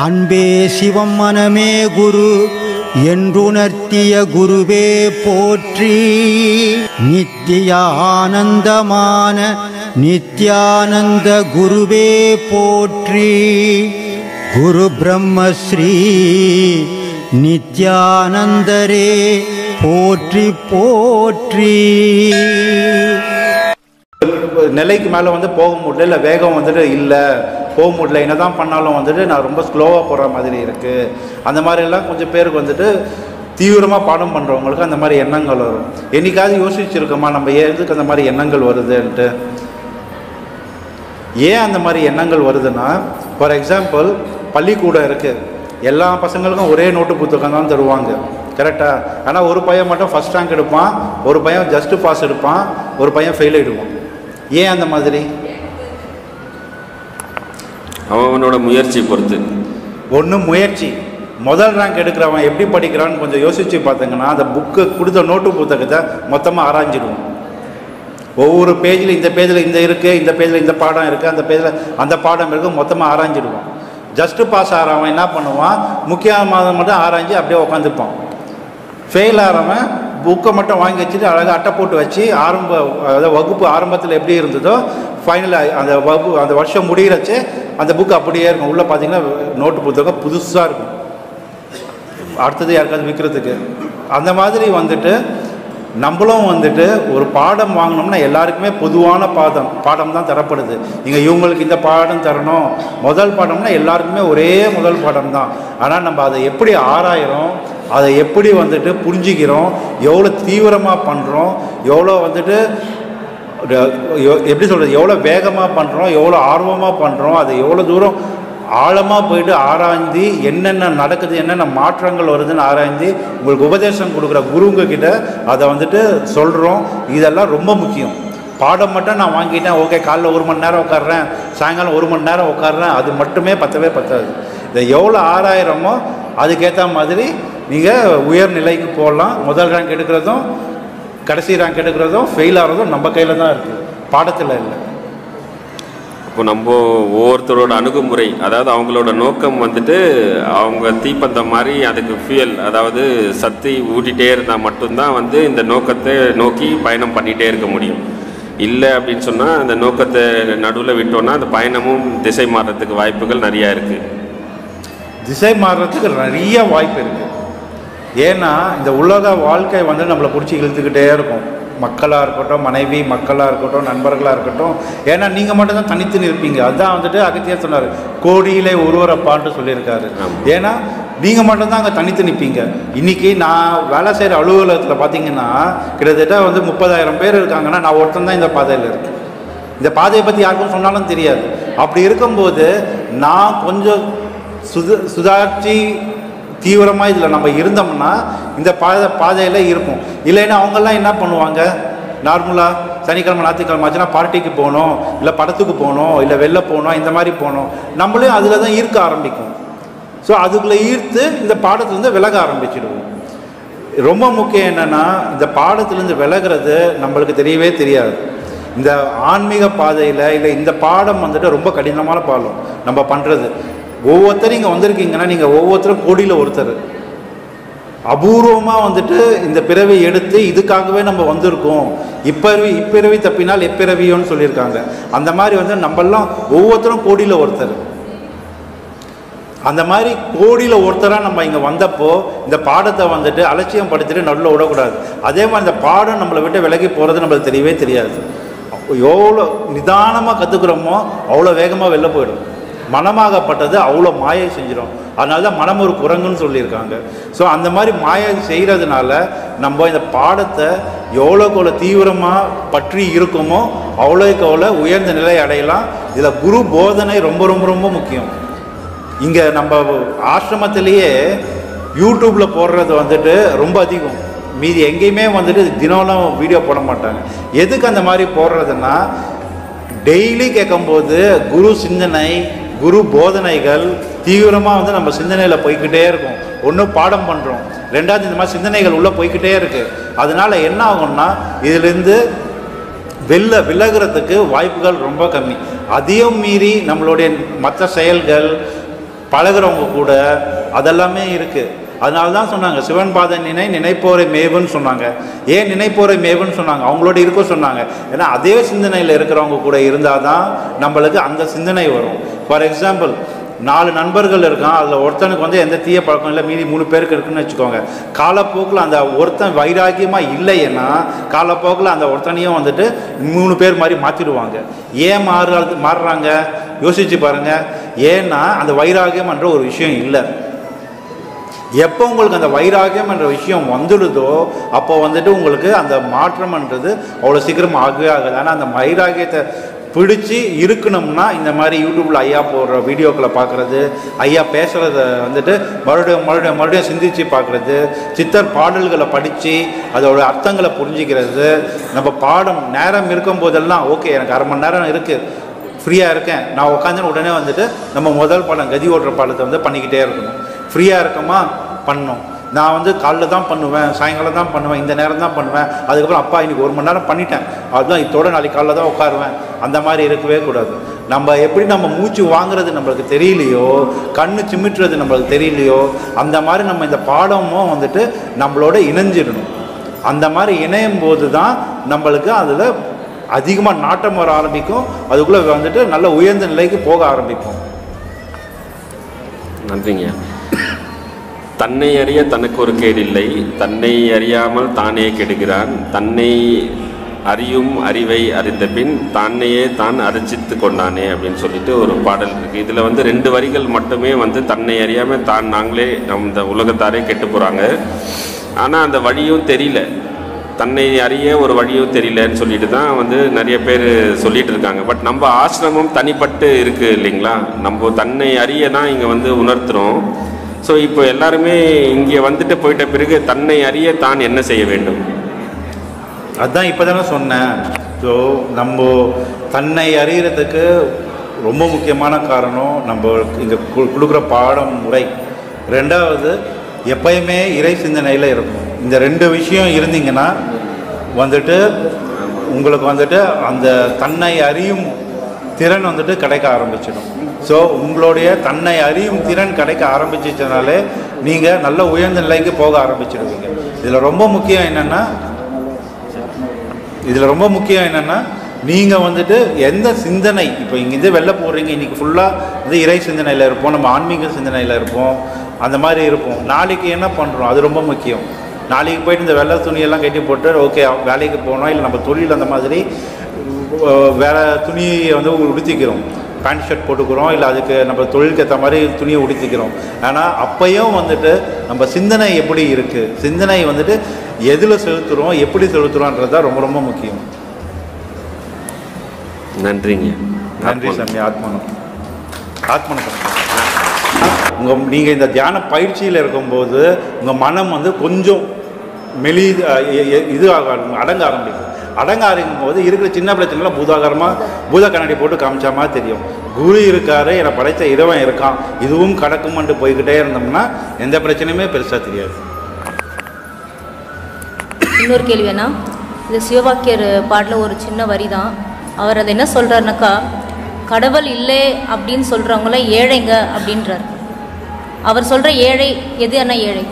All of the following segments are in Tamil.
அன்பே சிவம் மனமே குரு என்றுணர்த்திய குருவே போற்றி நித்திய ஆனந்தமான நித்யானந்த குருவே போற்றி குரு பிரம்மஸ்ரீ நித்யானந்தரே போற்றி போற்றி நிலைக்கு மேலே வந்து போக முடியல இல்லை வேகம் வந்துட்டு இல்லை போக முடியல என்ன தான் பண்ணாலும் வந்துட்டு நான் ரொம்ப ஸ்லோவாக போகிற மாதிரி இருக்குது அந்த மாதிரிலாம் கொஞ்சம் பேருக்கு வந்துட்டு தீவிரமாக பாடம் பண்ணுறவங்களுக்கு அந்த மாதிரி எண்ணங்கள் வரும் என்னைக்காவது யோசிச்சிருக்கோமா நம்ம ஏன் எதுக்கு அந்த மாதிரி எண்ணங்கள் வருதுன்ட்டு ஏன் அந்த மாதிரி எண்ணங்கள் வருதுன்னா ஃபார் எக்ஸாம்பிள் பள்ளிக்கூடம் இருக்குது எல்லா பசங்களுக்கும் ஒரே நோட்டு புத்தகம் தான் தருவாங்க கரெக்டாக ஆனால் ஒரு பையன் மட்டும் ஃபஸ்ட் ரேங்க் எடுப்பான் ஒரு பையன் ஜஸ்ட் பாஸ் எடுப்பான் ஒரு பையன் ஃபெயில் ஆகிடுவான் ஏன் அந்த மாதிரி அவனோட முயற்சி பொறுத்து ஒன்று முயற்சி முதல் ரேங்க் எடுக்கிறவன் எப்படி படிக்கிறான்னு கொஞ்சம் யோசித்து பார்த்தீங்கன்னா அந்த புக்கு கொடுத்த நோட்டு புத்தகத்தை மொத்தமாக ஆராய்ஞ்சிடுவோம் ஒவ்வொரு பேஜில் இந்த பேஜில் இந்த இருக்குது இந்த பேஜில் இந்த பாடம் இருக்குது அந்த பேஜில் அந்த பாடம் இருக்குது மொத்தமாக ஆராய்ஞ்சிடுவான் ஜஸ்ட்டு பாஸ் ஆகிறவன் என்ன பண்ணுவான் முக்கியமாக மட்டும் ஆராய்ஞ்சு அப்படியே உட்காந்துப்பான் ஃபெயில் ஆகிறவன் புக்கை மட்டும் வாங்கி வச்சுட்டு அழகாக அட்டை போட்டு வச்சு ஆரம்ப அதாவது வகுப்பு ஆரம்பத்தில் எப்படி இருந்ததோ ஃபைனலாக அந்த வகுப்பு அந்த வருஷம் முடிகிறச்சு அந்த புக்கு அப்படியே இருக்கும் உள்ளே பார்த்தீங்கன்னா நோட்டு புத்தகம் புதுசாக இருக்கும் அடுத்தது யாருக்காவது விற்கிறதுக்கு அந்த மாதிரி வந்துட்டு நம்மளும் வந்துட்டு ஒரு பாடம் வாங்கினோம்னா எல்லாருக்குமே பொதுவான பாடம் பாடம் தான் தரப்படுது இங்கே இவங்களுக்கு இந்த பாடம் தரணும் முதல் பாடம்னா எல்லாருக்குமே ஒரே முதல் பாடம் தான் ஆனால் நம்ம அதை எப்படி ஆராயிறோம் அதை எப்படி வந்துட்டு புரிஞ்சுக்கிறோம் எவ்வளோ தீவிரமாக பண்ணுறோம் எவ்வளோ வந்துட்டு எ- எப்படி சொல்கிறது எவ்வளோ வேகமாக பண்ணுறோம் எவ்வளோ ஆர்வமாக பண்ணுறோம் அதை எவ்வளோ தூரம் ஆழமாக போயிட்டு ஆராய்ந்து என்னென்ன நடக்குது என்னென்ன மாற்றங்கள் வருதுன்னு ஆராய்ந்து உங்களுக்கு உபதேசம் கொடுக்குற குருங்க கிட்ட அதை வந்துட்டு சொல்கிறோம் இதெல்லாம் ரொம்ப முக்கியம் பாடம் மட்டும் நான் வாங்கிட்டேன் ஓகே காலைல ஒரு மணி நேரம் உட்காடுறேன் சாயங்காலம் ஒரு மணி நேரம் உட்காடுறேன் அது மட்டுமே பத்தவே பத்தாது இதை எவ்வளோ ஆராயிரமோ அதுக்கேற்ற மாதிரி நீங்கள் உயர் நிலைக்கு போகலாம் முதல் ரேங்க் எடுக்கிறதும் கடைசி ரேங்க் எடுக்கிறதும் ஃபெயில் ஆகிறதும் நம்ம கையில் தான் இருக்குது பாடத்தில் இல்லை இப்போ நம்ம ஒவ்வொருத்தரோட அணுகுமுறை அதாவது அவங்களோட நோக்கம் வந்துட்டு அவங்க தீப்பந்தம் மாதிரி அதுக்கு ஃபியல் அதாவது சக்தி ஊட்டிகிட்டே இருந்தால் மட்டும்தான் வந்து இந்த நோக்கத்தை நோக்கி பயணம் பண்ணிகிட்டே இருக்க முடியும் இல்லை அப்படின்னு சொன்னால் அந்த நோக்கத்தை நடுவில் விட்டோன்னா அந்த பயணமும் திசை மாறுறதுக்கு வாய்ப்புகள் நிறையா இருக்குது திசை மாறுறதுக்கு நிறைய வாய்ப்பு இருக்குது ஏன்னா இந்த உலக வாழ்க்கை வந்து நம்மளை பிடிச்சி இழுத்துக்கிட்டே இருக்கும் மக்களாக இருக்கட்டும் மனைவி மக்களாக இருக்கட்டும் நண்பர்களாக இருக்கட்டும் ஏன்னா நீங்கள் மட்டும்தான் தனித்து நிற்பீங்க அதான் வந்துட்டு அகத்தியர் சொன்னார் கோடியிலே ஒருவரப்பான்ட்டு சொல்லியிருக்காரு ஆமா. ஏன்னா நீங்கள் மட்டும்தான் அங்கே தனித்து நிற்பீங்க இன்றைக்கி நான் வேலை செய்கிற அலுவலகத்தில் பார்த்தீங்கன்னா கிட்டத்தட்ட வந்து முப்பதாயிரம் பேர் இருக்காங்கன்னா நான் ஒருத்தன் தான் இந்த பாதையில் இருக்கேன் இந்த பாதையை பற்றி யாருக்கும் சொன்னாலும் தெரியாது அப்படி இருக்கும்போது நான் கொஞ்சம் சுது சுதாரிச்சு தீவிரமாக இதில் நம்ம இருந்தோம்னா இந்த பாதை பாதையில் இருப்போம் இல்லைன்னா அவங்கெல்லாம் என்ன பண்ணுவாங்க நார்மலாக சனிக்கிழமை ஞாயிற்றுக்கிழமை ஆச்சுன்னா பார்ட்டிக்கு போகணும் இல்லை படத்துக்கு போகணும் இல்லை வெளில போகணும் இந்த மாதிரி போகணும் நம்மளையும் அதில் தான் ஈர்க்க ஆரம்பிக்கும் ஸோ அதுக்குள்ளே ஈர்த்து இந்த பாடத்துலேருந்து விலக ஆரம்பிச்சிடுவோம் ரொம்ப முக்கியம் என்னன்னா இந்த பாடத்திலேருந்து விலகிறது நம்மளுக்கு தெரியவே தெரியாது இந்த ஆன்மீக பாதையில் இல்லை இந்த பாடம் வந்துட்டு ரொம்ப கடினமான பாடம் நம்ம பண்ணுறது ஒவ்வொருத்தரும் இங்கே வந்திருக்கீங்கன்னா நீங்கள் ஒவ்வொருத்தரும் கோடியில் ஒருத்தர் அபூர்வமாக வந்துட்டு இந்த பிறவி எடுத்து இதுக்காகவே நம்ம வந்திருக்கோம் இப்பிறவி இப்பிறவி தப்பினால் எப்பிறவியோன்னு சொல்லியிருக்காங்க அந்த மாதிரி வந்து நம்மெல்லாம் ஒவ்வொருத்தரும் கோடியில் ஒருத்தர் அந்த மாதிரி கோடியில் ஒருத்தராக நம்ம இங்கே வந்தப்போ இந்த பாடத்தை வந்துட்டு அலட்சியம் படுத்திட்டு நடுவில் விடக்கூடாது அதே மாதிரி இந்த பாடம் நம்மளை விட்டு விலகி போகிறது நம்மளுக்கு தெரியவே தெரியாது எவ்வளோ நிதானமாக கற்றுக்குறோமோ அவ்வளோ வேகமாக வெளில போயிடும் மனமாகப்பட்டது அவ்வளோ மாயை செஞ்சிடும் அதனால தான் மனம் ஒரு குரங்குன்னு சொல்லியிருக்காங்க ஸோ அந்த மாதிரி மாயை செய்கிறதுனால நம்ம இந்த பாடத்தை எவ்வளோக்கு எவ்வளோ தீவிரமாக பற்றி இருக்குமோ அவ்வளோக்கு அவ்வளோ உயர்ந்த நிலை அடையலாம் இதில் குரு போதனை ரொம்ப ரொம்ப ரொம்ப முக்கியம் இங்கே நம்ம ஆசிரமத்திலேயே யூடியூப்பில் போடுறது வந்துட்டு ரொம்ப அதிகம் மீதி எங்கேயுமே வந்துட்டு தினம்லாம் வீடியோ போட மாட்டாங்க எதுக்கு அந்த மாதிரி போடுறதுன்னா டெய்லி கேட்கும்போது குரு சிந்தனை குரு போதனைகள் தீவிரமாக வந்து நம்ம சிந்தனையில் போய்க்கிட்டே இருக்கும் ஒன்று பாடம் பண்ணுறோம் ரெண்டாவது இந்த மாதிரி சிந்தனைகள் உள்ளே போய்க்கிட்டே இருக்குது அதனால என்ன ஆகும்னா இதுலேருந்து வெளில விலகிறதுக்கு வாய்ப்புகள் ரொம்ப கம்மி அதையும் மீறி நம்மளுடைய மற்ற செயல்கள் பழகுறவங்க கூட அதெல்லாமே இருக்குது அதனால தான் சொன்னாங்க சிவன் பாத நினை நினைப்போரை மேவுன்னு சொன்னாங்க ஏன் நினைப்போரை மேவுன்னு சொன்னாங்க அவங்களோட இருக்க சொன்னாங்க ஏன்னா அதே சிந்தனையில் இருக்கிறவங்க கூட இருந்தால் தான் நம்மளுக்கு அந்த சிந்தனை வரும் ஃபார் எக்ஸாம்பிள் நாலு நண்பர்கள் இருக்கான் அதில் ஒருத்தனுக்கு வந்து எந்த தீய பழக்கம் இல்லை மீதி மூணு பேருக்கு இருக்குன்னு வச்சுக்கோங்க காலப்போக்கில் அந்த ஒருத்தன் வைராக்கியமாக இல்லைன்னா காலப்போக்கில் அந்த ஒருத்தனையும் வந்துட்டு மூணு பேர் மாதிரி மாற்றிடுவாங்க ஏன் மாறுறது மாறுறாங்க யோசிச்சு பாருங்க ஏன்னா அந்த வைராகியம்ன்ற ஒரு விஷயம் இல்லை எப்போ உங்களுக்கு அந்த வைராகியம் என்ற விஷயம் வந்துடுதோ அப்போ வந்துட்டு உங்களுக்கு அந்த மாற்றம்ன்றது அவ்வளோ சீக்கிரம் ஆகவே ஆகாது ஆனால் அந்த வைராகியத்தை பிடிச்சி இருக்கணும்னா இந்த மாதிரி யூடியூப்பில் ஐயா போடுற வீடியோக்களை பார்க்குறது ஐயா பேசுகிறத வந்துட்டு மறுபடியும் மறுபடியும் மறுபடியும் சிந்திச்சு பார்க்குறது சித்தர் பாடல்களை படித்து அதோட அர்த்தங்களை புரிஞ்சிக்கிறது நம்ம பாடம் நேரம் இருக்கும் போதெல்லாம் ஓகே எனக்கு அரை மணி நேரம் இருக்குது ஃப்ரீயாக இருக்கேன் நான் உட்காந்து உடனே வந்துட்டு நம்ம முதல் பாடம் கதி ஓட்டுற பாடத்தை வந்து பண்ணிக்கிட்டே இருக்கணும் ஃப்ரீயாக இருக்கமா பண்ணணும் நான் வந்து காலைல தான் பண்ணுவேன் சாயங்காலம் தான் பண்ணுவேன் இந்த நேரம் தான் பண்ணுவேன் அதுக்கப்புறம் அப்பா இன்னைக்கு ஒரு மணி நேரம் பண்ணிட்டேன் அதுதான் இதோட நாளைக்கு காலைல தான் உட்காருவேன் அந்த மாதிரி இருக்கவே கூடாது நம்ம எப்படி நம்ம மூச்சு வாங்குறது நம்மளுக்கு தெரியலையோ கண்ணு சிமிட்டுறது நம்மளுக்கு தெரியலையோ அந்த மாதிரி நம்ம இந்த பாடமும் வந்துட்டு நம்மளோட இணைஞ்சிடணும் அந்த மாதிரி இணையும் போது தான் நம்மளுக்கு அதில் அதிகமாக நாட்டம் வர ஆரம்பிக்கும் அதுக்குள்ளே வந்துட்டு நல்ல உயர்ந்த நிலைக்கு போக ஆரம்பிக்கும் நன்றிங்க தன்னை அறிய தனக்கு ஒரு கேடு இல்லை தன்னை அறியாமல் தானே கெடுகிறான் தன்னை அறியும் அறிவை அறிந்த பின் தானையே தான் அர்ச்சித்து கொண்டானே அப்படின்னு சொல்லிட்டு ஒரு பாடல் இருக்கு இதில் வந்து ரெண்டு வரிகள் மட்டுமே வந்து தன்னை அறியாமல் தான் நாங்களே நம் இந்த உலகத்தாரே கெட்டு போகிறாங்க ஆனால் அந்த வழியும் தெரியல தன்னை அறிய ஒரு வழியும் தெரியலன்னு சொல்லிட்டு தான் வந்து நிறைய பேர் சொல்லிட்டு இருக்காங்க பட் நம்ம ஆசிரமம் தனிப்பட்டு இருக்கு இல்லைங்களா நம்ம தன்னை அறிய தான் இங்கே வந்து உணர்த்துறோம் ஸோ இப்போ எல்லாருமே இங்கே வந்துட்டு போயிட்ட பிறகு தன்னை அறிய தான் என்ன செய்ய வேண்டும் அதான் இப்போ தானே சொன்னேன் ஸோ நம்ம தன்னை அறியறதுக்கு ரொம்ப முக்கியமான காரணம் நம்ம இங்கே கொடுக்குற பாடம் முறை ரெண்டாவது எப்பயுமே இறை சிந்தனையில் இருக்கும் இந்த ரெண்டு விஷயம் இருந்தீங்கன்னா வந்துட்டு உங்களுக்கு வந்துட்டு அந்த தன்னை அறியும் திறன் வந்துட்டு கிடைக்க ஆரம்பிச்சிடும் ஸோ உங்களுடைய தன்னை அறியும் திறன் கிடைக்க ஆரம்பிச்சிச்சனாலே நீங்கள் நல்ல உயர்ந்த நிலைக்கு போக ஆரம்பிச்சிடுவீங்க இதில் ரொம்ப முக்கியம் என்னென்னா இதில் ரொம்ப முக்கியம் என்னென்னா நீங்கள் வந்துட்டு எந்த சிந்தனை இப்போ இங்கேருந்து வெளில போடுறீங்க இன்றைக்கி ஃபுல்லாக வந்து இறை சிந்தனையில் இருப்போம் நம்ம ஆன்மீக சிந்தனையில் இருப்போம் அந்த மாதிரி இருப்போம் நாளைக்கு என்ன பண்ணுறோம் அது ரொம்ப முக்கியம் நாளைக்கு போயிட்டு இந்த வெள்ளை துணியெல்லாம் கட்டி போட்டு ஓகே வேலைக்கு போனோம் இல்லை நம்ம தொழில் அந்த மாதிரி அஹ், வேற துணியை வந்து உடுத்திக்கிறோம் பேண்ட் ஷர்ட் போட்டுக்கிறோம் இல்லை அதுக்கு நம்ம தொழிலுக்கு ஏற்ற மாதிரி துணியை உடுத்திக்கிறோம் ஆனால் அப்பையும் வந்துட்டு நம்ம சிந்தனை எப்படி இருக்குது சிந்தனை வந்துட்டு எதில் செலுத்துகிறோம் எப்படி செலுத்துகிறோன்றது தான் ரொம்ப ரொம்ப முக்கியம் நன்றிங்க நன்றி சாமி ஆத்மனம் ஆத்மனம் உங்கள் நீங்கள் இந்த தியான பயிற்சியில் இருக்கும்போது உங்கள் மனம் வந்து கொஞ்சம் மெலி அஹ், எ- எ- இது ஆக ஆரம்பி- அடங்க ஆரம்பிக்கும் அடங்க ஆரம்பிக்கும் போது இருக்கிற சின்ன பிரச்சனைலாம் பூதாகரமாக பூத கண்ணாடி போட்டு காமிச்ச மாதிரி தெரியும் குரு இருக்காரு என்னை படைத்த இறைவன் இருக்கான் இதுவும் கடக்கும்ன்ட்டு போய்கிட்டே இருந்தோம்னா எந்த பிரச்சனையுமே பெருசாக தெரியாது இன்னொரு கேள்வி வேணா இது சிவவாக்கியர் பாட்டில் ஒரு சின்ன வரி தான் அவர் அதை என்ன சொல்கிறாருனாக்கா கடவுள் இல்லை அப்படின்னு சொல்கிறவங்கள ஏழைங்க அப்படின்றார் அவர் சொல்கிற ஏழை எது என்ன ஏழை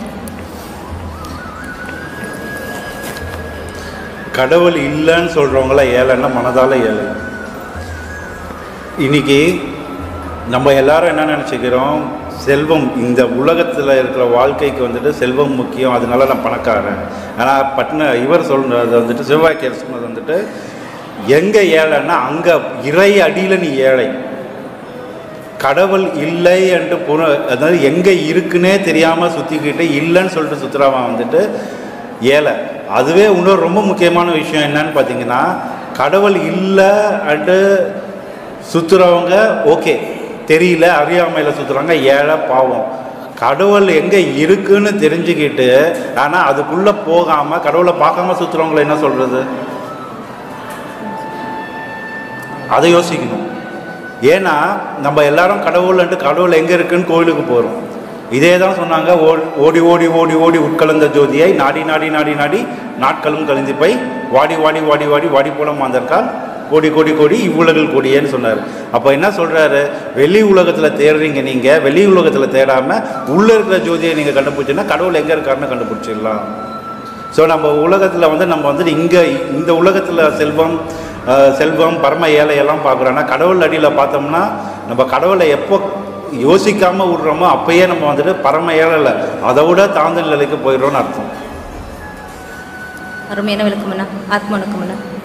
கடவுள் இல்லைன்னு சொல்கிறவங்கள ஏழைன்னா மனதால் ஏழை இன்னைக்கு நம்ம எல்லாரும் என்ன நினச்சிக்கிறோம் செல்வம் இந்த உலகத்தில் இருக்கிற வாழ்க்கைக்கு வந்துட்டு செல்வம் முக்கியம் அதனால நான் பணக்காரன் ஆனால் பட்ன இவர் சொல்றது வந்துட்டு சிவவாக்கியர் சொன்னது வந்துட்டு எங்கே ஏழைன்னா அங்கே இறை அடியில் நீ ஏழை கடவுள் இல்லை என்று புற அதாவது எங்கே இருக்குன்னே தெரியாமல் சுற்றிக்கிட்டு இல்லைன்னு சொல்லிட்டு சுற்றுறாவன் வந்துட்டு ஏழை அதுவே இன்னொரு ரொம்ப முக்கியமான விஷயம் என்னன்னு பார்த்தீங்கன்னா கடவுள் இல்லை அண்டு சுற்றுறவங்க ஓகே தெரியல அறியாமையில் சுற்றுறாங்க ஏழை பாவம் கடவுள் எங்கே இருக்குன்னு தெரிஞ்சுக்கிட்டு ஆனால் அதுக்குள்ளே போகாமல் கடவுளை பார்க்காம சுற்றுறவங்கள என்ன சொல்கிறது அதை யோசிக்கணும் ஏன்னா நம்ம எல்லாரும் கடவுள்ன்ட்டு கடவுள் எங்கே இருக்குன்னு கோயிலுக்கு போகிறோம் இதே தான் சொன்னாங்க ஓ- ஓடி ஓடி ஓடி ஓடி உட்கலந்த ஜோதியை நாடி நாடி நாடி நாடி நாட்களும் கழிந்து போய் வாடி வாடி வாடி வாடி வாடி போல மாந்தர்கால் கோடி கோடி கோடி இவ்வுலகில் கோடியேன்னு சொன்னார் அப்போ என்ன சொல்கிறாரு வெளி உலகத்தில் தேடுறீங்க நீங்கள் வெளி உலகத்தில் தேடாமல் உள்ளே இருக்கிற ஜோதியை நீங்கள் கண்டுபிடிச்சின்னா கடவுள் எங்கே இருக்காருன்னு கண்டுபிடிச்சிடலாம் ஸோ நம்ம உலகத்தில் வந்து நம்ம வந்து இங்கே இந்த உலகத்தில் செல்வம் அஹ், செல்வம் பரம ஏழையெல்லாம் பார்க்குறோன்னா கடவுள் அடியில் பார்த்தோம்னா நம்ம கடவுளை எப்போ யோசிக்காமல் விடுறோமோ அப்பயே நம்ம வந்துட்டு பரம ஏழை இல்லை அதை விட தாழ்ந்த நிலைக்கு போயிடுறோம்னு அர்த்தம் அருமையான விளக்கமண்ணா ஆத்ம வணக்கமண்ணா